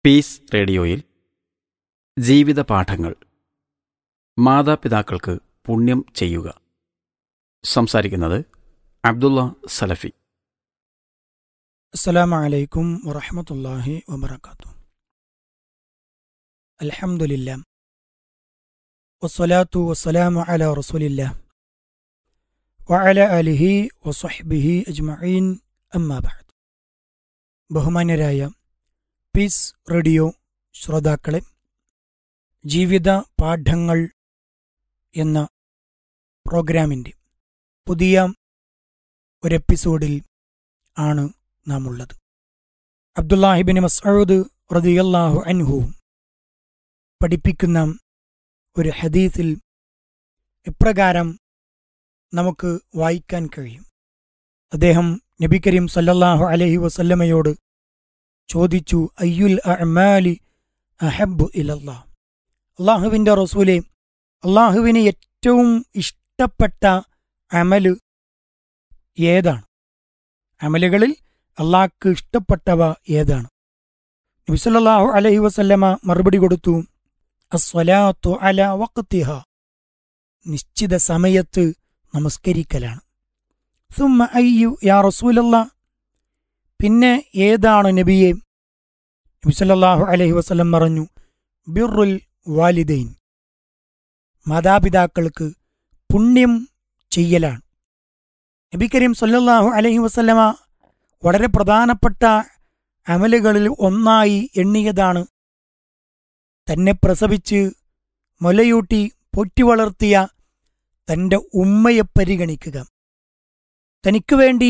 Piece റേഡിയോയിൽ ജീവിത പാഠങ്ങൾ മാതാപിതാക്കൾക്ക് പുണ്യം ചെയ്യുക സംസാരിക്കുന്നത് അബ്ദുള്ള സലഫി السلام عليكم ورحمة الله وبركاته الحمد لله والصلاة والسلام على رسول الله وعلى آله وصحبه أجمعين أما بعد ബഹുമാന്യരായ പീസ് റേഡിയോ ശ്രോതാക്കളെ ജീവിത പാഠങ്ങൾ എന്ന പ്രോഗ്രാമിൻ്റെ പുതിയ ഒരു എപ്പിസോഡിൽ ആണ് നാം ഉള്ളത് അബ്ദുല്ലാഹിബിൻ മസ്ഊദ് റദിയല്ലാഹു അൻഹു പഠിപ്പിക്കുന്ന ഒരു ഹദീസിൽ ഇപ്രകാരം നമുക്ക് വായിക്കാൻ കഴിയും അദ്ദേഹം നബി കരീം സല്ലല്ലാഹു അലൈഹി വസല്ലമയോട് ചോദിച്ചു അയ്യുൽ അഅ്മാലി അഹബ്ബു ഇലല്ലാ അള്ളാഹുവിൻ്റെ റസൂലെ അള്ളാഹുവിന് ഏറ്റവും ഇഷ്ടപ്പെട്ട അമല് ഏതാണ് അമലുകളിൽ അള്ളാഹ്ക്ക് ഇഷ്ടപ്പെട്ടവ ഏതാണ് നബിസല്ലാഹു അലൈഹി വസല്ലമ മറുപടി കൊടുത്തു അസ്വലാത്തു അല വഖത്തിഹ നിശ്ചിത സമയത്ത് നമസ്കരിക്കലാണ് സുമ്മ അയ്യു യാ റസൂലല്ല പിന്നെ ഏതാണ് നബിയെ നബിസല്ലാഹു അലൈഹി വസല്ലം പറഞ്ഞു ബിറുൽ വാലിദൈൻ മാതാപിതാക്കൾക്ക് പുണ്യം ചെയ്യലാണ് നബി കരീം സല്ലല്ലാഹു അലൈഹി വസല്ലമ വളരെ പ്രധാനപ്പെട്ട അമലുകളിൽ ഒന്നായി എണ്ണിയതാണ് തന്നെ പ്രസവിച്ച് മുലയൂട്ടി പൊറ്റി വളർത്തിയ തൻ്റെ ഉമ്മയെ പരിഗണിക്കുക തനിക്ക് വേണ്ടി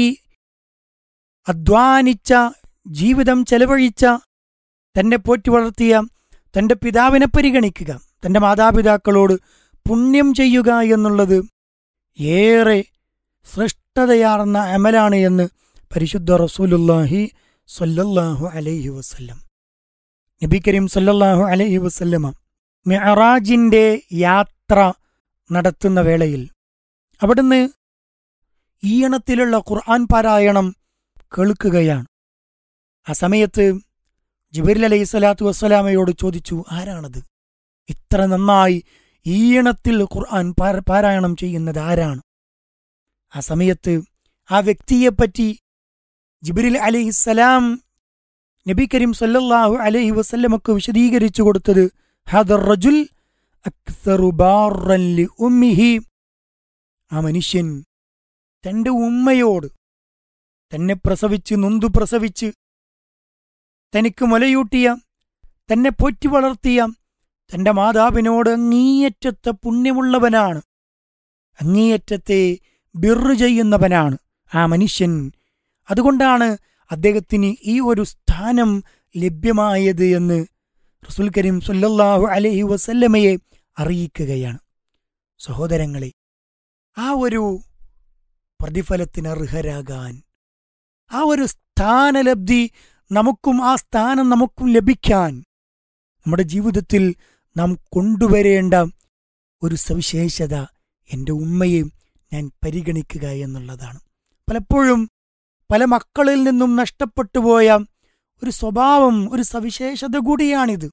അധ്വാനിച്ച ജീവിതം ചെലവഴിച്ച തന്നെ പോറ്റി വളർത്തിയ തൻ്റെ പിതാവിനെ പരിഗണിക്കുക തൻ്റെ മാതാപിതാക്കളോട് പുണ്യം ചെയ്യുക എന്നുള്ളത് ഏറെ ശ്രേഷ്ഠതയാർന്ന അമലാണ് എന്ന് പരിശുദ്ധ റസൂലുല്ലാഹി സല്ലല്ലാഹു അലൈഹി വസല്ലം നബി കരീം സല്ലല്ലാഹു അലൈഹി വസല്ലമ മിഅറാജിന്റെ യാത്ര നടത്തുന്ന വേളയിൽ അവിടുന്ന് ഈണത്തിലുള്ള ഖുർആൻ പാരായണം കേൾക്കുകയാണ് ആ സമയത്ത് ജിബിരിൽ അലൈഹി സ്വലാത്തു വസ്സലാമയോട് ചോദിച്ചു ആരാണത് ഇത്ര നന്നായി ഈണത്തിൽ ഖുർആൻ പാര- പാരായണം ചെയ്യുന്നത് ആരാണ് ആ സമയത്ത് ആ വ്യക്തിയെപ്പറ്റി ജിബ്രിൽ അലിഹിസ്സലാം നബി കരീം സല്ലല്ലാഹു അലൈഹി വസല്ലമക്ക് വിശദീകരിച്ചു കൊടുത്തത് ഹദർ റജുൽ അക്സറു ബാറൻ ലി ഉമ്മിഹി ആ മനുഷ്യൻ തന്റെ ഉമ്മയോട് തന്നെ പ്രസവിച്ച് നൊന്തു പ്രസവിച്ച് തനിക്ക് മുലയൂട്ടിയ തന്നെ പോറ്റി വളർത്തിയ തന്റെ മാതാവിനോട് അങ്ങേയറ്റത്തെ പുണ്യമുള്ളവനാണ് അങ്ങേയറ്റത്തെ ബിറു ചെയ്യുന്നവനാണ് ആ മനുഷ്യൻ അതുകൊണ്ടാണ് അദ്ദേഹത്തിന് ഈ ഒരു സ്ഥാനം ലഭ്യമായത് എന്ന് റസൂൽ കരീം സല്ലല്ലാഹു അലൈഹി വസല്ലമയെ അറിയിക്കുകയാണ് സഹോദരങ്ങളെ ആ ഒരു പ്രതിഫലത്തിന് അർഹരാകാൻ ആ ഒരു സ്ഥാനലബ്ധി നമുക്കും ആ സ്ഥാനം നമുക്കും ലഭിക്കാൻ നമ്മുടെ ജീവിതത്തിൽ നാം കൊണ്ടുവരേണ്ട ഒരു സവിശേഷത എൻ്റെ ഉമ്മയെ ഞാൻ പരിഗണിക്കുക എന്നുള്ളതാണ് പലപ്പോഴും പല മക്കളിൽ നിന്നും നഷ്ടപ്പെട്ടു പോയ ഒരു സ്വഭാവം ഒരു സവിശേഷത കൂടിയാണിത്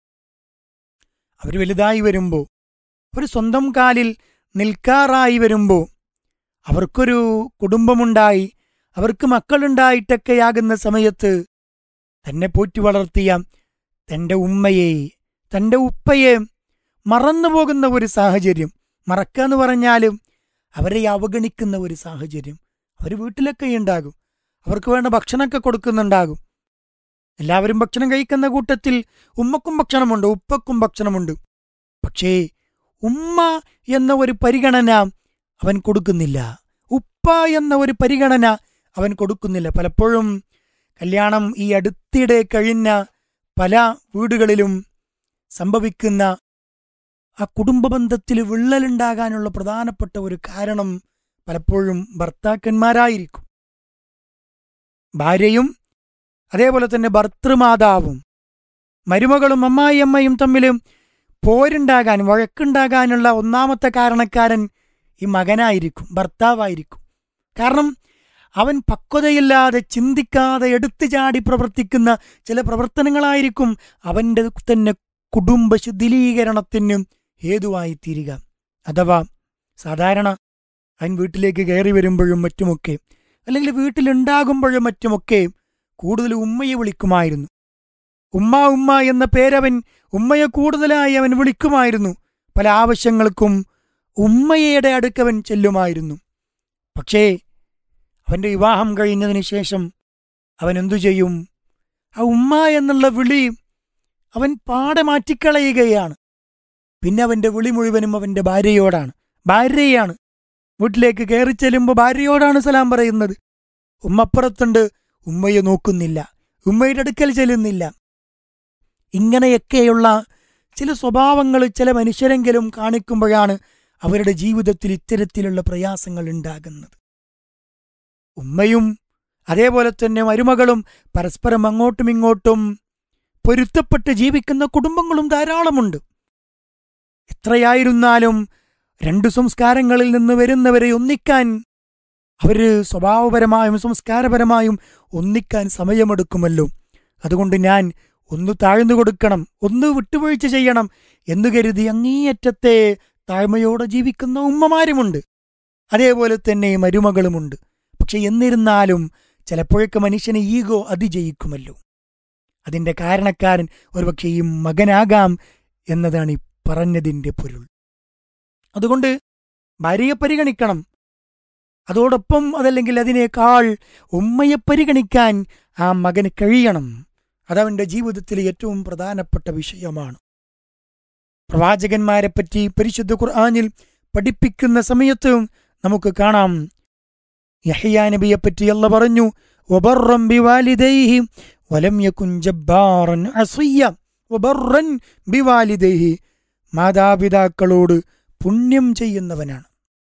അവർ വലുതായി വരുമ്പോൾ ഒരു സ്വന്തം കാലിൽ നിൽക്കാറായി വരുമ്പോൾ അവർക്കൊരു കുടുംബമുണ്ടായി അവർക്ക് മക്കളുണ്ടായിട്ടൊക്കെയാകുന്ന സമയത്ത് തന്നെ പോറ്റി വളർത്തിയ തൻ്റെ ഉമ്മയെ തൻ്റെ ഉപ്പയെ മറന്നുപോകുന്ന ഒരു സാഹചര്യം മറക്കുക എന്ന് പറഞ്ഞാലും അവരെ അവഗണിക്കുന്ന ഒരു സാഹചര്യം അവർ വീട്ടിലൊക്കെ ഉണ്ടാകും അവർക്ക് വേണ്ട ഭക്ഷണമൊക്കെ കൊടുക്കുന്നുണ്ടാകും എല്ലാവരും ഭക്ഷണം കഴിക്കുന്ന കൂട്ടത്തിൽ ഉമ്മക്കും ഭക്ഷണമുണ്ട് ഉപ്പക്കും ഭക്ഷണമുണ്ട് പക്ഷേ ഉമ്മ എന്ന ഒരു പരിഗണന അവൻ കൊടുക്കുന്നില്ല ഉപ്പ എന്ന ഒരു പരിഗണന അവൻ കൊടുക്കുന്നില്ല പലപ്പോഴും കല്യാണം ഈ അടുത്തിടെ കഴിഞ്ഞ പല വീടുകളിലും സംഭവിക്കുന്ന ആ കുടുംബ ബന്ധത്തിൽ വിള്ളലുണ്ടാകാനുള്ള പ്രധാനപ്പെട്ട ഒരു കാരണം പലപ്പോഴും ഭർത്താക്കന്മാരായിരിക്കും ഭാര്യയും അതേപോലെ തന്നെ ഭർത്തൃമാതാവും മരുമകളും അമ്മായിയമ്മയും തമ്മിൽ പോരുണ്ടാകാൻ വഴക്കുണ്ടാകാനുള്ള ഒന്നാമത്തെ കാരണക്കാരൻ ഈ മകനായിരിക്കും ഭർത്താവായിരിക്കും കാരണം അവൻ പക്വതയില്ലാതെ ചിന്തിക്കാതെ എടുത്തു ചാടി പ്രവർത്തിക്കുന്ന ചില പ്രവർത്തനങ്ങളായിരിക്കും അവൻ്റെ തന്നെ കുടുംബ ശുദ്ധീകരണത്തിന് ഹേതുവായി തീരുക അഥവാ സാധാരണ അവൻ വീട്ടിലേക്ക് കയറി വരുമ്പോഴും മറ്റുമൊക്കെ അല്ലെങ്കിൽ വീട്ടിലുണ്ടാകുമ്പോഴും മറ്റുമൊക്കെ കൂടുതൽ ഉമ്മയെ വിളിക്കുമായിരുന്നു ഉമ്മ ഉമ്മ എന്ന പേരവൻ ഉമ്മയെ കൂടുതലായി അവൻ വിളിക്കുമായിരുന്നു പല ആവശ്യങ്ങൾക്കും ഉമ്മയുടെ അടുക്കവൻ ചെല്ലുമായിരുന്നു പക്ഷേ അവന്റെ വിവാഹം കഴിഞ്ഞതിന് ശേഷം അവൻ എന്തു ചെയ്യും ആ ഉമ്മ എന്നുള്ള വിളി അവൻ പാടെ മാറ്റിക്കളയുകയാണ് പിന്നെ അവന്റെ വിളി മുഴുവനും അവന്റെ ഭാര്യയോടാണ് ഭാര്യയാണ് വീട്ടിലേക്ക് കയറി ചെല്ലുമ്പോൾ ഭാര്യയോടാണ് സലാം പറയുന്നത് ഉമ്മപ്പുറത്തുണ്ട് ഉമ്മയെ നോക്കുന്നില്ല ഉമ്മയുടെ അടുക്കൽ ചെല്ലുന്നില്ല ഇങ്ങനെയൊക്കെയുള്ള ചില സ്വഭാവങ്ങൾ ചില മനുഷ്യരെങ്കിലും കാണിക്കുമ്പോഴാണ് അവരുടെ ജീവിതത്തിൽ ഇത്തരത്തിലുള്ള പ്രയാസങ്ങൾ ഉണ്ടാകുന്നത് ഉമ്മയും അതേപോലെ തന്നെ മരുമകളും പരസ്പരം അങ്ങോട്ടും ഇങ്ങോട്ടും പൊരുത്തപ്പെട്ട് ജീവിക്കുന്ന കുടുംബങ്ങളും ധാരാളമുണ്ട് എത്രയായിരുന്നാലും രണ്ടു സംസ്കാരങ്ങളിൽ നിന്ന് വരുന്നവരെ ഒന്നിക്കാൻ അവര് സ്വഭാവപരമായും സംസ്കാരപരമായും ഒന്നിക്കാൻ സമയമെടുക്കുമല്ലോ അതുകൊണ്ട് ഞാൻ ഒന്ന് താഴ്ന്നു കൊടുക്കണം ഒന്ന് വിട്ടുവീഴ്ച ചെയ്യണം എന്ന് കരുതി അങ്ങേയറ്റത്തെ താഴ്മയോടെ ജീവിക്കുന്ന ഉമ്മമാരുമുണ്ട് അതേപോലെ തന്നെ മരുമകളുമുണ്ട് പക്ഷെ എന്നിരുന്നാലും ചിലപ്പോഴൊക്കെ മനുഷ്യന് ഈഗോ അതിജയിക്കുമല്ലോ അതിന്റെ കാരണക്കാരൻ ഒരുപക്ഷെ ഈ മകനാകാം എന്നതാണ് ഈ പറഞ്ഞതിന്റെ പൊരുൾ അതുകൊണ്ട് ഭാര്യയെ പരിഗണിക്കണം അതോടൊപ്പം അതല്ലെങ്കിൽ അതിനേക്കാൾ ഉമ്മയെ പരിഗണിക്കാൻ ആ മകന് കഴിയണം അതവന്റെ ജീവിതത്തിലെ ഏറ്റവും പ്രധാനപ്പെട്ട വിഷയമാണ് പ്രവാചകന്മാരെ പറ്റി പരിശുദ്ധ ഖുർആാനിൽ പഠിപ്പിക്കുന്ന സമയത്ത് നമുക്ക് കാണാം യഹ്യാ നബിയെ പറ്റി അല്ല പറഞ്ഞു വബർറൻ ബിവാലിദൈഹി വലം യകുൻ ജബ്ബാറൻ അസിയ്യ വബർറൻ ബിവാലിദൈഹി മാതാപിതാക്കളോട് പുണ്യം ചെയ്യുന്നവനാണ്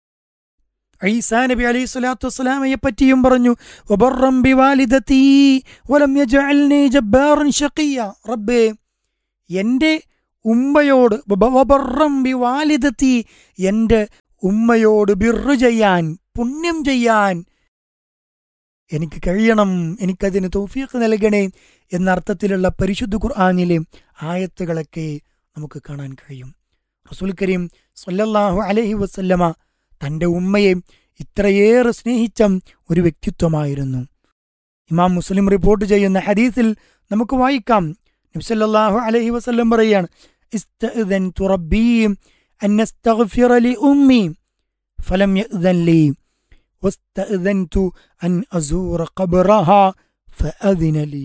ഈസാ നബി അലൈഹി സ്വലാത്തു വസ്സലാമയെ പറ്റിയും പറഞ്ഞു വബർറൻ ബിവാലിദതി വലം യജഅൽനി ജബ്ബാറൻ ഷഖിയ റബ്ബേ എൻ്റെ ഉമ്മയോട് വബ- വബർറൻ ബിവാലിദതി എൻ്റെ ഉമ്മയോട് ബിർറ് ചെയ്യാൻ പുണ്യം ചെയ്യാൻ എനിക്ക് കഴിയണം എനിക്കതിന് തൗഫീഖ് നൽകണേ എന്ന അർത്ഥത്തിലുള്ള പരിശുദ്ധ ഖുർആാനിലെ ആയത്തുകളൊക്കെ നമുക്ക് കാണാൻ കഴിയും റസൂൽ കരീം സല്ലല്ലാഹു അലൈഹി വസല്ലമ തൻ്റെ ഉമ്മയെ ഇത്രയേറെ സ്നേഹിച്ച ഒരു വ്യക്തിത്വമായിരുന്നു ഇമാം മുസ്ലിം റിപ്പോർട്ട് ചെയ്യുന്ന ഹദീസിൽ നമുക്ക് വായിക്കാം നബ്സല്ലാഹു അലൈഹി വസല്ലം പറയാണ് استأذنت ربي أن أستغفر لأمي فلم يأذن لي واستأذنت أن أزور قبرها فأذن لي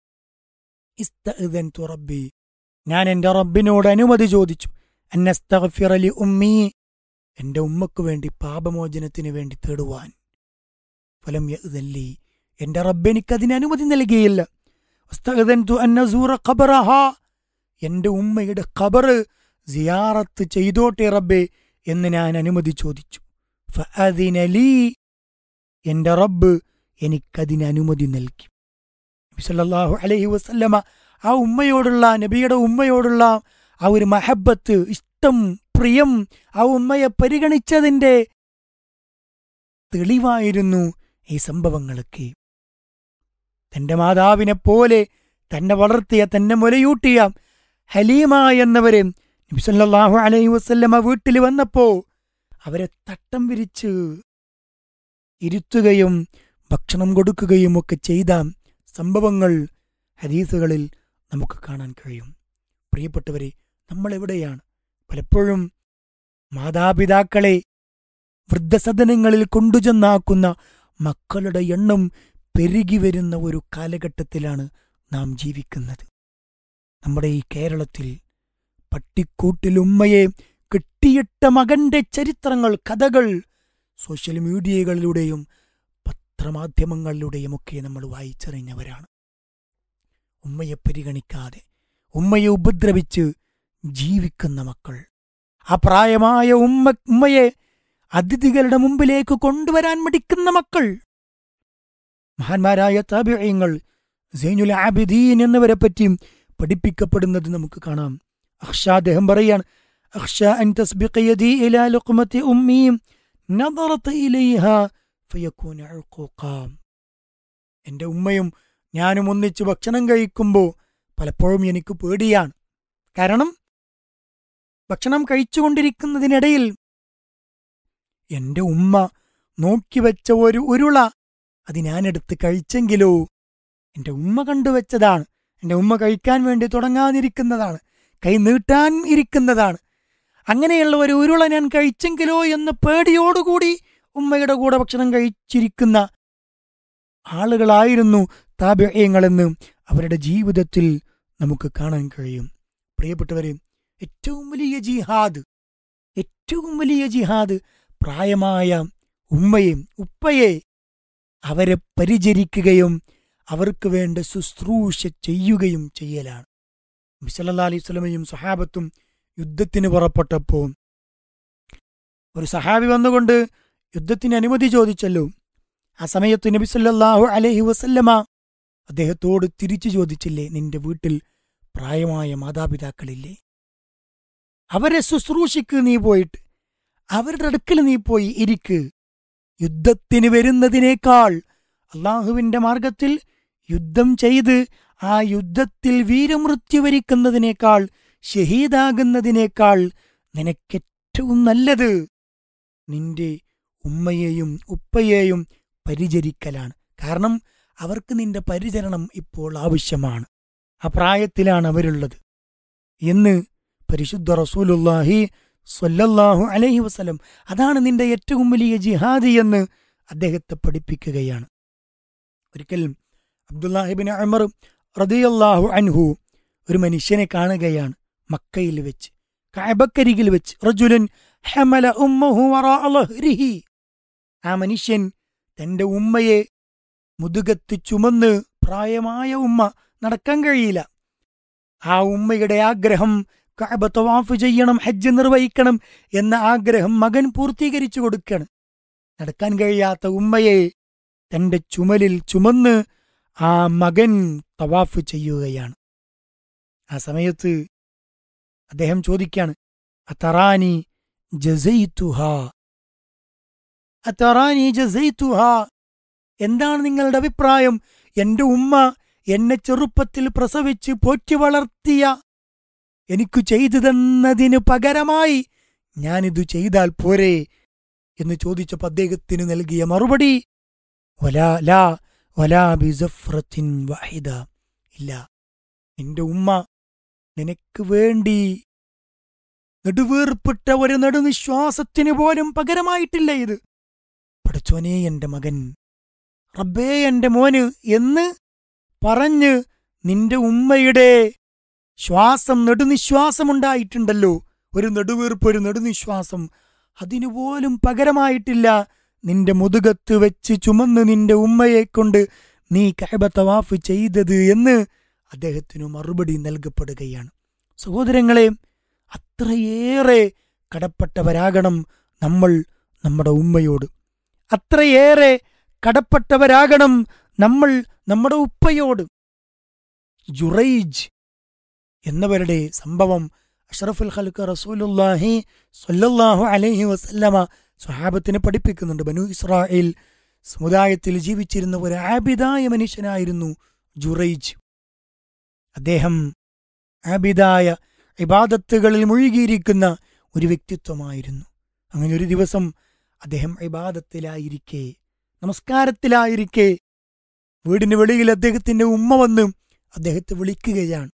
استأذنت ربي ഞാൻ എൻ്റെ റബ്ബിനോട് അനുമതി ചോദിച്ചു അന്നസ്തഗ്ഫിറ ലി ഉമ്മി എൻ്റെ ഉമ്മക്ക് വേണ്ടി പാപമോചനത്തിന് വേണ്ടി തേടുവാൻ ഫലം യഅ്ദല്ലി എൻ്റെ റബ്ബ് എനിക്ക് അതിന് അനുമതി നൽകിയില്ല വസ്തഅ്ദൻതു അൻ അസൂറ ഖബറഹാ എൻ്റെ ഉമ്മയുടെ ഖബറ് സിയാറത്ത് ചെയ്തോട്ടെ റബ്ബേ എന്ന് ഞാൻ അനുമതി ചോദിച്ചു ഫഅദിന ലീ എൻ്റെ റബ്ബ് എനിക്കതിന് അനുമതി നൽകി നബി സല്ലല്ലാഹു അലൈഹി വസല്ലമ ആ ഉമ്മയോടുള്ള നബിയുടെ ഉമ്മയോടുള്ള ആ ഒരു മഹബത്ത് ഇഷ്ടം പ്രിയം ആ ഉമ്മയെ പരിഗണിച്ചതിൻ്റെ തെളിവായിരുന്നു ഈ സംഭവങ്ങളൊക്കെ തന്റെ മാതാവിനെ പോലെ തന്നെ വളർത്തിയ തന്നെ മുലയൂട്ടിയ ഹലീമ എന്നവരെ നബിസല്ലാഹു അലൈഹി വസല്ലമ വീട്ടിൽ വന്നപ്പോ അവരെ തട്ടം വിരിച്ച് ഇരുത്തുകയും ഭക്ഷണം കൊടുക്കുകയും ഒക്കെ ചെയ്ത സംഭവങ്ങൾ ഹദീസുകളിൽ നമുക്ക് കാണാൻ കഴിയും പ്രിയപ്പെട്ടവരെ നമ്മൾ എവിടെയാണ് പലപ്പോഴും മാതാപിതാക്കളെ വൃദ്ധസദനങ്ങളിൽ കൊണ്ടുചെന്നാക്കുന്ന മക്കളുടെ എണ്ണം പെരുകി വരുന്ന ഒരു കാലഘട്ടത്തിലാണ് നാം ജീവിക്കുന്നത് നമ്മുടെ ഈ കേരളത്തിൽ പട്ടിക്കൂട്ടിൽ ഉമ്മയെ കെട്ടിയിട്ട മകന്റെ ചരിത്രങ്ങൾ കഥകൾ സോഷ്യൽ മീഡിയകളിലൂടെയും പത്രമാധ്യമങ്ങളിലൂടെയും ഒക്കെ നമ്മൾ വായിച്ചറിഞ്ഞവരാണ് ഉമ്മയെ പരിഗണിക്കാതെ ഉമ്മയെ ഉപദ്രവിച്ച് ജീവിക്കുന്ന മക്കൾ ആ പ്രായമായ ഉമ്മ ഉമ്മയെ അതിഥികളുടെ മുമ്പിലേക്ക് കൊണ്ടുവരാൻ മടിക്കുന്ന മക്കൾ മഹാന്മാരായ താപിഴയങ്ങൾ സൈനുൽ ആബിദീൻ എന്നിവരെ പറ്റി പഠിപ്പിക്കപ്പെടുന്നത് നമുക്ക് കാണാം അഹ്ഷ അദ്ദേഹം പറയാണ് അഹ്ഷ അൻ തസ്ബിഖ യദി ഇലാ ലുഖ്മത്തി ഉമ്മി നദറത്ത് ഇലൈഹ ഫയക്കൂന ഉഖൂഖാം. എൻ്റെ ഉമ്മയും ഞാനും ഒന്നിച്ച് ഭക്ഷണം കഴിക്കുമ്പോൾ പലപ്പോഴും എനിക്ക് പേടിയാണ് കാരണം ഭക്ഷണം കഴിച്ചുകൊണ്ടിരിക്കുന്നതിനിടയിൽ എൻ്റെ ഉമ്മ നോക്കിവെച്ച ഒരു ഉരുള അത് ഞാനെടുത്ത് കഴിച്ചെങ്കിലോ എൻ്റെ ഉമ്മ കണ്ടുവച്ചതാണ് എൻ്റെ ഉമ്മ കഴിക്കാൻ വേണ്ടി തുടങ്ങാനിരിക്കുന്നതാണ് കൈ നീട്ടാൻ ഇരിക്കുന്നതാണ് അങ്ങനെയുള്ള ഒരു ഉരുള ഞാൻ കഴിച്ചെങ്കിലോ എന്ന പേടിയോടുകൂടി ഉമ്മയുടെ കൂടെ ഭക്ഷണം കഴിച്ചിരിക്കുന്ന ആളുകളായിരുന്നു താപയങ്ങളെന്ന് അവരുടെ ജീവിതത്തിൽ നമുക്ക് കാണാൻ കഴിയും പ്രിയപ്പെട്ടവരെ ഏറ്റവും വലിയ ജിഹാദ് ഏറ്റവും വലിയ ജിഹാദ് പ്രായമായ ഉമ്മയെ ഉപ്പയെ അവരെ പരിചരിക്കുകയും അവർക്ക് വേണ്ട ശുശ്രൂഷ ചെയ്യുകയും ചെയ്യലാണ് നബിസല്ലാ അലൈഹി സ്വലമയും സഹാബത്തും യുദ്ധത്തിന് പുറപ്പെട്ടപ്പോൾ ഒരു സഹാബി വന്നുകൊണ്ട് യുദ്ധത്തിന് അനുമതി ചോദിച്ചല്ലോ ആ സമയത്ത് നബി സല്ലല്ലാഹു അലൈഹി വസല്ലമ അദ്ദേഹത്തോട് തിരിച്ചു ചോദിച്ചില്ലേ നിന്റെ വീട്ടിൽ പ്രായമായ മാതാപിതാക്കളില്ലേ അവരെ ശുശ്രൂഷിക്ക് നീ പോയിട്ട് അവരുടെ അടുക്കൽ നീ പോയി ഇരിക്ക് യുദ്ധത്തിന് വരുന്നതിനേക്കാൾ അള്ളാഹുവിന്റെ മാർഗത്തിൽ യുദ്ധം ചെയ്ത് ആ യുദ്ധത്തിൽ വീരമൃത്യു വരിക്കുന്നതിനേക്കാൾ ഷഹീദാകുന്നതിനേക്കാൾ നിനക്കേറ്റവും നല്ലത് നിന്റെ ഉമ്മയെയും ഉപ്പയെയും പരിചരിക്കലാണ് കാരണം അവർക്ക് നിന്റെ പരിചരണം ഇപ്പോൾ ആവശ്യമാണ് ആ പ്രായത്തിലാണ് അവരുള്ളത് എന്ന് പരിശുദ്ധ റസൂലുല്ലാഹി സ്വല്ലല്ലാഹു അലൈഹി വസല്ലം അതാണ് നിന്റെ ഏറ്റവും വലിയ ജിഹാദി എന്ന് അദ്ദേഹത്തെ പഠിപ്പിക്കുകയാണ് ഒരിക്കൽ അബ്ദുല്ലാഹിബിൻ അമർ റദിയല്ലാഹു അൻഹു ഒരു മനുഷ്യനെ കാണുകയാണ് മക്കയിൽ വെച്ച് കഅബക്കരികിൽ വെച്ച് റജുലൻ ഹമല ഉമ്മഹു വറാഅ ലഹ്രിഹി ആ മനുഷ്യൻ തന്റെ ഉമ്മയെ മുതുകത്ത് ചുമന്ന് പ്രായമായ ഉമ്മ നടക്കാൻ കഴിയില്ല ആ ഉമ്മയുടെ ആഗ്രഹം കഅബ തവാഫ് ചെയ്യണം ഹജ്ജ് നിർവഹിക്കണം എന്ന ആഗ്രഹം മകൻ പൂർത്തീകരിച്ചു കൊടുക്കണം നടക്കാൻ കഴിയാത്ത ഉമ്മയെ തന്റെ ചുമലിൽ ചുമന്ന് ആ മകൻ തവാഫ് ചെയ്യുകയാണ് ആ സമയത്ത് അദ്ദേഹം ചോദിക്കാണ് അത്തറാനി ജസൈത്തുഹ അത്തറാനി ജസൈത്തുഹ എന്താണ് നിങ്ങളുടെ അഭിപ്രായം എന്റെ ഉമ്മ എന്നെ ചെറുപ്പത്തിൽ പ്രസവിച്ച് പോറ്റി വളർത്തിയ എനിക്കു ചെയ്തു തന്നതിന് പകരമായി ഞാനിതു ചെയ്താൽ പോരെ എന്ന് ചോദിച്ചപ്പോൾ അദ്ദേഹത്തിന് നൽകിയ മറുപടി ഒലാ ലാ ഒലാ ബിസഫ്രത്തിൻ വാഹിദ ഇല്ല നിന്റെ ഉമ്മ നിനക്ക് വേണ്ടി നെടുവീർപ്പിട്ട ഒരു നെടുനിശ്വാസത്തിന് പോലും പകരമായിട്ടില്ല ഇത് പഠിച്ചോനെ എന്റെ മകൻ റബ്ബേ എന്റെ മോന് എന്ന് പറഞ്ഞ് നിന്റെ ഉമ്മയുടെ ശ്വാസം നെടുനിശ്വാസമുണ്ടായിട്ടുണ്ടല്ലോ ഒരു നെടുവീർപ്പ് ഒരു നെടുനിശ്വാസം അതിനുപോലും പകരമായിട്ടില്ല നിന്റെ മുതുകത്ത് വെച്ച് ചുമന്ന് നിന്റെ ഉമ്മയെ കൊണ്ട് നീ കഅബ തവാഫ് ചെയ്തത് എന്ന് അദ്ദേഹത്തിനു മറുപടി നൽകപ്പെടുകയാണ് സഹോദരങ്ങളെ അത്രയേറെ കടപ്പെട്ടവരാകണം നമ്മൾ നമ്മുടെ ഉമ്മയോട് അത്രയേറെ കടപ്പെട്ടവരാകണം നമ്മൾ നമ്മുടെ ഉപ്പയോട് ജുറൈജ് എന്നവരുടെ സംഭവം അഷ്റഫുൽ ഖൽക്ക് റസൂലുല്ലാഹി സ്വല്ലല്ലാഹു അലൈഹി വസല്ലമ സ്വഹാബത്തിനെ പഠിപ്പിക്കുന്നുണ്ട് ബനു ഇസ്രായേൽ സമുദായത്തിൽ ജീവിച്ചിരുന്ന ഒരു ആബിദായ മനുഷ്യനായിരുന്നു ജുറൈജ് അദ്ദേഹം ആബിദായ ഇബാദത്തുകളിൽ മുഴുകിയിരിക്കുന്ന ഒരു വ്യക്തിത്വമായിരുന്നു അങ്ങനെ ഒരു ദിവസം അദ്ദേഹം ഇബാദത്തിലായിരിക്കെ നമസ്കാരത്തിലായിരിക്കെ വീടിന് വെളിയിൽ അദ്ദേഹത്തിന്റെ ഉമ്മ വന്ന് അദ്ദേഹത്തെ വിളിക്കുകയാണ്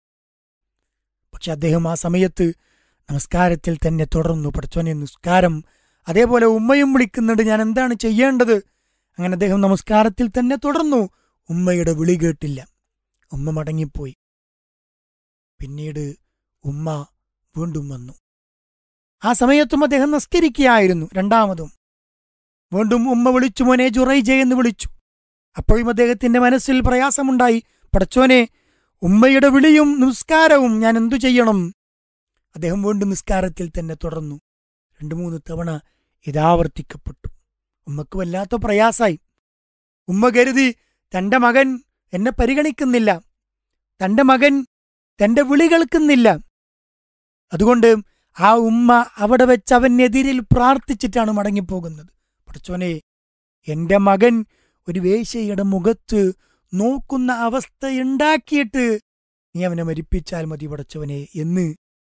പക്ഷെ അദ്ദേഹം ആ സമയത്ത് നമസ്കാരത്തിൽ തന്നെ തുടർന്നു പഠിച്ചോനെ നിസ്കാരം അതേപോലെ ഉമ്മയും വിളിക്കുന്നുണ്ട് ഞാൻ എന്താണ് ചെയ്യേണ്ടത് അങ്ങനെ അദ്ദേഹം നമസ്കാരത്തിൽ തന്നെ തുടർന്നു ഉമ്മയുടെ വിളി കേട്ടില്ല ഉമ്മ മടങ്ങിപ്പോയി പിന്നീട് ഉമ്മ വീണ്ടും വന്നു ആ സമയത്തും അദ്ദേഹം നസ്കരിക്കുകയായിരുന്നു രണ്ടാമതും വീണ്ടും ഉമ്മ വിളിച്ചു മോനെ ജുറൈജെ എന്ന് വിളിച്ചു അപ്പോഴും അദ്ദേഹത്തിന്റെ മനസ്സിൽ പ്രയാസമുണ്ടായി പടച്ചോനെ ഉമ്മയുടെ വിളിയും നിസ്കാരവും ഞാൻ എന്തു ചെയ്യണം അദ്ദേഹം വീണ്ടും നിസ്കാരത്തിൽ തന്നെ തുടർന്നു രണ്ടു മൂന്ന് തവണ ഇതാവർത്തിക്കപ്പെട്ടു ഉമ്മക്ക് വല്ലാത്ത പ്രയാസായി ഉമ്മ കരുതി തന്റെ മകൻ എന്നെ പരിഗണിക്കുന്നില്ല തന്റെ മകൻ തന്റെ വിളി കേൾക്കുന്നില്ല അതുകൊണ്ട് ആ ഉമ്മ അവിടെ വെച്ച് അവനെതിരിൽ പ്രാർത്ഥിച്ചിട്ടാണ് മടങ്ങിപ്പോകുന്നത് പഠിച്ചോനെ എന്റെ മകൻ ഒരു വേശ്യയുടെ മുഖത്ത് നോക്കുന്ന അവസ്ഥയുണ്ടാക്കിയിട്ട് നീ അവനെ മരിപ്പിച്ചാൽ മതി പടച്ചവനെ എന്ന്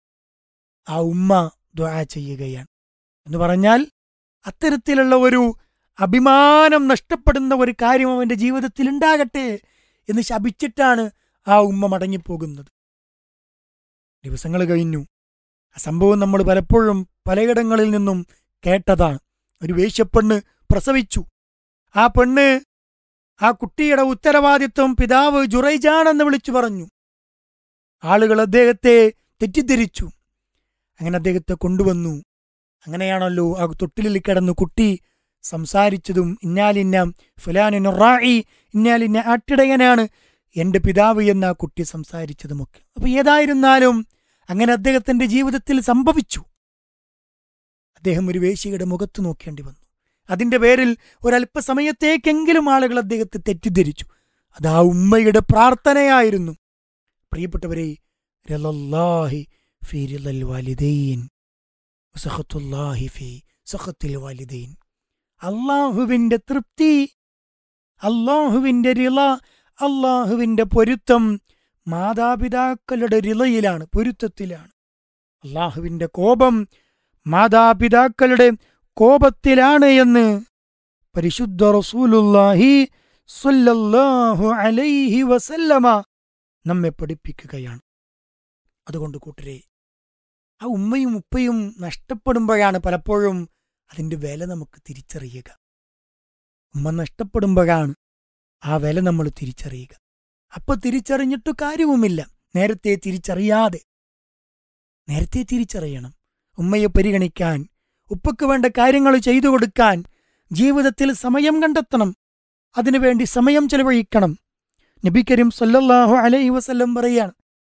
ആ ഉമ്മ ദ്വാ ചെയ്യുകയാണ് എന്ന് പറഞ്ഞാൽ അത്തരത്തിലുള്ള ഒരു അഭിമാനം നഷ്ടപ്പെടുന്ന ഒരു കാര്യം അവന്റെ ജീവിതത്തിൽ ഉണ്ടാകട്ടെ എന്ന് ശപിച്ചിട്ടാണ് ആ ഉമ്മ മടങ്ങിപ്പോകുന്നത് ദിവസങ്ങൾ കഴിഞ്ഞു ആ സംഭവം നമ്മൾ പലപ്പോഴും പലയിടങ്ങളിൽ നിന്നും കേട്ടതാണ് ഒരു വേശ്യപ്പെണ്ണ് പ്രസവിച്ചു ആ പെണ്ണ് ആ കുട്ടിയുടെ ഉത്തരവാദിത്വം പിതാവ് ജുറൈജാണെന്ന് വിളിച്ചു പറഞ്ഞു ആളുകൾ അദ്ദേഹത്തെ തെറ്റിദ്ധരിച്ചു അങ്ങനെ അദ്ദേഹത്തെ കൊണ്ടുവന്നു അങ്ങനെയാണല്ലോ ആ തൊട്ടിലിൽ കിടന്നു കുട്ടി സംസാരിച്ചതും ഇന്നാലിന്ന ഫുലാനിന് റായി ഇന്നാലിന്ന ആട്ടിടയനാണ് എന്റെ പിതാവ് എന്ന ആ കുട്ടി സംസാരിച്ചതുമൊക്കെ അപ്പൊ ഏതായിരുന്നാലും അങ്ങനെ അദ്ദേഹത്തിന്റെ ജീവിതത്തിൽ സംഭവിച്ചു അദ്ദേഹം ഒരു വേശ്യയുടെ മുഖത്ത് നോക്കേണ്ടി വന്നു അതിന്റെ പേരിൽ ഒരല്പസമയത്തേക്കെങ്കിലും ആളുകൾ അദ്ദേഹത്തെ തെറ്റിദ്ധരിച്ചു അത് ആ ഉമ്മയുടെ പ്രാർത്ഥനയായിരുന്നു പ്രിയപ്പെട്ടവരെ രലല്ലാഹി ഫീ റിളൽ വാലിദൈൻ വസഖത്തുല്ലാഹി ഫീ സഖത്തിൽ വാലിദൈൻ അള്ളാഹുവിന്റെ തൃപ്തി അള്ളാഹുവിന്റെ റിള അള്ളാഹുവിന്റെ പൊരുത്തം മാതാപിതാക്കളുടെ റിളയിലാണ് പൊരുത്തത്തിലാണ് അള്ളാഹുവിന്റെ കോപം മാതാപിതാക്കളുടെ കോപത്തിലാണ് എന്ന് പരിശുദ്ധ റസൂലുല്ലാഹി സ്വല്ലല്ലാഹു അലൈഹി വസല്ലമ നമ്മെ പഠിപ്പിക്കുകയാണ് അതുകൊണ്ട് കൂട്ടരെ ആ ഉമ്മയും ഉപ്പയും നഷ്ടപ്പെടുമ്പോഴാണ് പലപ്പോഴും അതിന്റെ വില നമുക്ക് തിരിച്ചറിയുക ഉമ്മ നഷ്ടപ്പെടുമ്പോഴാണ് ആ വില നമ്മൾ തിരിച്ചറിയുക അപ്പൊ തിരിച്ചറിഞ്ഞിട്ട് കാര്യവുമില്ല നേരത്തെ തിരിച്ചറിയാതെ നേരത്തെ തിരിച്ചറിയണം ഉമ്മയെ പരിഗണിക്കാൻ ഉപ്പയ്ക്ക് വേണ്ട കാര്യങ്ങൾ ചെയ്തു കൊടുക്കാൻ ജീവിതത്തിൽ സമയം കണ്ടെത്തണം അതിനുവേണ്ടി സമയം ചെലവഴിക്കണം നബി കരീം സല്ലല്ലാഹു അലൈഹി വസല്ലം പറയാണ്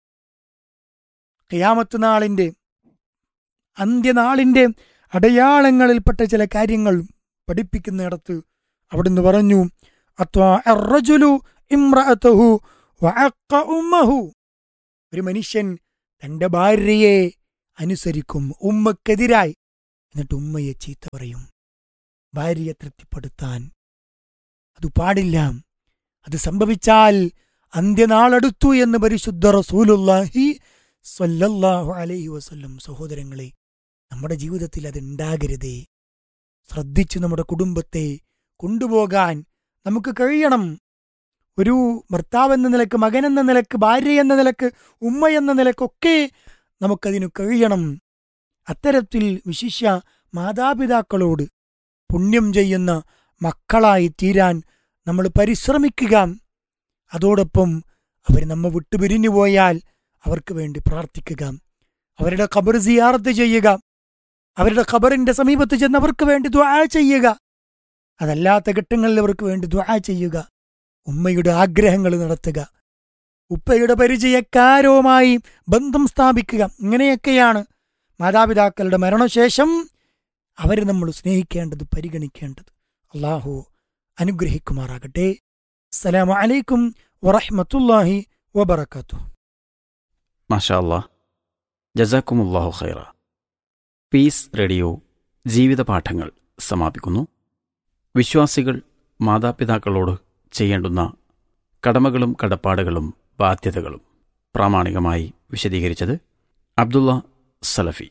ഖിയാമത്ത് നാളിന്റെ അന്ത്യനാളിന്റെ അടയാളങ്ങളിൽപ്പെട്ട ചില കാര്യങ്ങൾ പഠിപ്പിക്കുന്നിടത്ത് അവിടുന്ന് പറഞ്ഞു അത്വാ അർറജുലു ഇമ്രഅതഹു വഅഖ ഉമ്മഹു ഒരു മനുഷ്യൻ തന്റെ ഭാര്യയെ അനുസരിക്കും ഉമ്മക്കെതിരായി എന്നിട്ട് ഉമ്മയെ ചീത്ത പറയും ഭാര്യയെ തൃപ്തിപ്പെടുത്താൻ അത് പാടില്ല അത് സംഭവിച്ചാൽ അന്ത്യനാളടുത്തു എന്ന് പരിശുദ്ധ റസൂലുല്ലാഹി സ്വല്ലല്ലാഹു അലൈഹി വസല്ലം സഹോദരങ്ങളെ നമ്മുടെ ജീവിതത്തിൽ അത് ഉണ്ടാകരുതേ ശ്രദ്ധിച്ച് നമ്മുടെ കുടുംബത്തെ കൊണ്ടുപോകാൻ നമുക്ക് കഴിയണം ഒരു ഭർത്താവ് എന്ന നിലക്ക് മകൻ എന്ന നിലക്ക് ഭാര്യ എന്ന നിലക്ക് ഉമ്മ എന്ന നിലക്കൊക്കെ നമുക്കതിനു കഴിയണം അത്തരത്തിൽ വിശിഷ്യ മാതാപിതാക്കളോട് പുണ്യം ചെയ്യുന്ന മക്കളായി തീരാൻ നമ്മൾ പരിശ്രമിക്കുക അതോടൊപ്പം അവർ നമ്മെ വിട്ടുപിരിഞ്ഞു പോയാൽ അവർക്ക് വേണ്ടി പ്രാർത്ഥിക്കുക അവരുടെ ഖബർ സിയാറത്ത് ചെയ്യുക അവരുടെ ഖബറിന്റെ സമീപത്ത് ചെന്ന് അവർക്ക് വേണ്ടി ദ്വാ ചെയ്യുക അതല്ലാത്ത ഘട്ടങ്ങളിൽ അവർക്ക് വേണ്ടി ദ്വാ ചെയ്യുക ഉമ്മയുടെ ആഗ്രഹങ്ങൾ നടത്തുക ഉപ്പയുടെ പരിചയക്കാരുമായി ബന്ധം സ്ഥാപിക്കുക ഇങ്ങനെയൊക്കെയാണ് മാതാപിതാക്കളുടെ മരണശേഷം അവരെ നമ്മൾ സ്നേഹിക്കേണ്ടത് പരിഗണിക്കേണ്ടത് അള്ളാഹു അനുഗ്രഹിക്കുമാറാകട്ടെ അസ്സലാമു അലൈക്കും വറഹ്മത്തുള്ളാഹി വബറകാതുഹു മാഷാ അല്ലാ ജസാക്കുമുല്ലാഹു ഖൈറ പീസ് റേഡിയോ ജീവിത പാഠങ്ങൾ സമാപിക്കുന്നു വിശ്വാസികൾ മാതാപിതാക്കളോട് ചെയ്യേണ്ടുന്ന കടമകളും കടപ്പാടുകളും ബാധ്യതകളും പ്രാമാണികമായി വിശദീകരിച്ചത് അബ്ദുള്ള സലഫി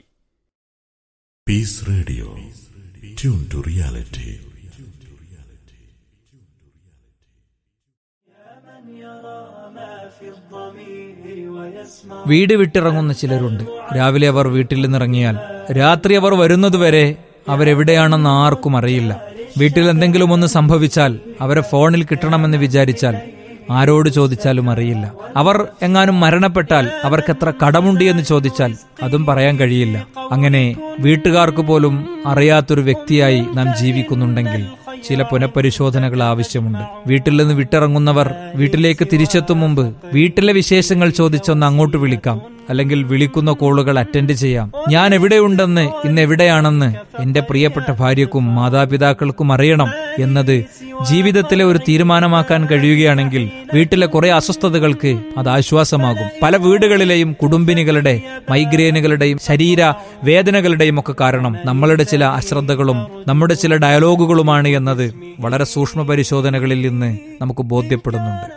Peace Radio. Tune to reality. വീട് വിട്ടിറങ്ങുന്ന ചിലരുണ്ട് രാവിലെ അവർ വീട്ടിൽ നിന്നിറങ്ങിയാൽ രാത്രി അവർ വരുന്നതുവരെ അവരെവിടെയാണെന്ന് ആർക്കും അറിയില്ല വീട്ടിൽ എന്തെങ്കിലും ഒന്ന് സംഭവിച്ചാൽ അവരെ ഫോണിൽ കിട്ടണമെന്ന് വിചാരിച്ചാൽ ആരോട് ചോദിച്ചാലും അറിയില്ല അവർ എങ്ങാനും മരണപ്പെട്ടാൽ അവർക്ക് എത്ര കടമുണ്ട് എന്ന് ചോദിച്ചാൽ അതും പറയാൻ കഴിയില്ല അങ്ങനെ വീട്ടുകാർക്ക് പോലും അറിയാത്തൊരു വ്യക്തിയായി നാം ജീവിക്കുന്നുണ്ടെങ്കിൽ ചില പുനഃപരിശോധനകൾ ആവശ്യമുണ്ട് വീട്ടിൽ നിന്ന് വിട്ടിറങ്ങുന്നവർ വീട്ടിലേക്ക് തിരിച്ചെത്തും മുമ്പ് വീട്ടിലെ വിശേഷങ്ങൾ ചോദിച്ചൊന്ന് അങ്ങോട്ട് വിളിക്കാം അല്ലെങ്കിൽ വിളിക്കുന്ന കോളുകൾ അറ്റൻഡ് ചെയ്യാം ഞാൻ എവിടെയുണ്ടെന്ന് ഇന്ന് എവിടെയാണെന്ന് എന്റെ പ്രിയപ്പെട്ട ഭാര്യക്കും മാതാപിതാക്കൾക്കും അറിയണം എന്നത് ജീവിതത്തിലെ ഒരു തീരുമാനമാക്കാൻ കഴിയുകയാണെങ്കിൽ വീട്ടിലെ കുറെ അസ്വസ്ഥതകൾക്ക് അത് ആശ്വാസമാകും പല വീടുകളിലെയും കുടുംബിനികളുടെ മൈഗ്രെയിനുകളുടെയും ശരീര വേദനകളുടെയും ഒക്കെ കാരണം നമ്മളുടെ ചില അശ്രദ്ധകളും നമ്മുടെ ചില ഡയലോഗുകളുമാണ് എന്നത് വളരെ സൂക്ഷ്മ പരിശോധനകളിൽ നിന്ന് നമുക്ക് ബോധ്യപ്പെടുന്നുണ്ട്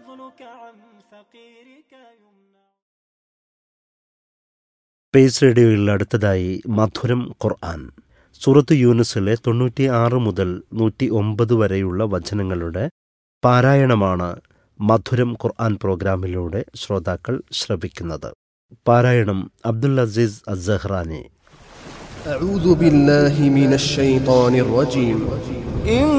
പേസ് റേഡിയോയിൽ അടുത്തതായി മധുരം ഖുർആൻ സൂറത്ത് യൂനുസിലെ തൊണ്ണൂറ്റി ആറ് മുതൽ നൂറ്റി ഒമ്പത് വരെയുള്ള വചനങ്ങളുടെ പാരായണമാണ് മധുരം ഖുർആൻ പ്രോഗ്രാമിലൂടെ ശ്രോതാക്കൾ ശ്രവിക്കുന്നത് പാരായണം അബ്ദുൽ അസീസ് അസഹ്റാനി أعوذ بالله من الشيطان الرجيم